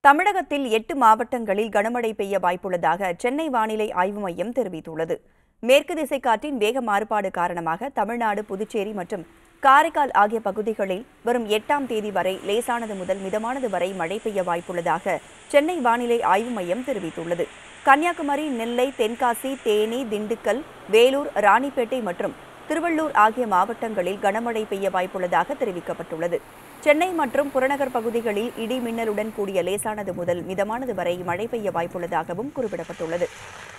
தமிழகத்தில் எட்டு மாவட்டங்களில் கனமழை பெய்ய வாய்ப்புள்ளதாக சென்னை வானிலை ஆய்வு மையம் தெரிவித்துள்ளது மேற்கு திசை காற்றின் வேக மாறுபாடு காரணமாக தமிழ்நாடு புதுச்சேரி மற்றும் காரைக்கால் ஆகிய பகுதிகளில் வரும் எட்டாம் தேதி வரை லேசானது முதல் மிதமானது வரை மழை பெய்ய வாய்ப்புள்ளதாக சென்னை வானிலை ஆய்வு மையம் தெரிவித்துள்ளது கன்னியாகுமரி நெல்லை தென்காசி தேனி திண்டுக்கல் வேலூர் ராணிப்பேட்டை மற்றும் திருவள்ளூர் ஆகிய மாவட்டங்களில் கனமழை பெய்ய வாய்ப்புள்ளதாக தெரிவிக்கப்பட்டுள்ளது சென்னை மற்றும் புறநகர் பகுதிகளில் இடி மின்னலுடன் கூடிய லேசானது முதல் மிதமானது வரை மழை பெய்ய வாய்ப்புள்ளதாகவும் குறிப்பிடப்பட்டுள்ளது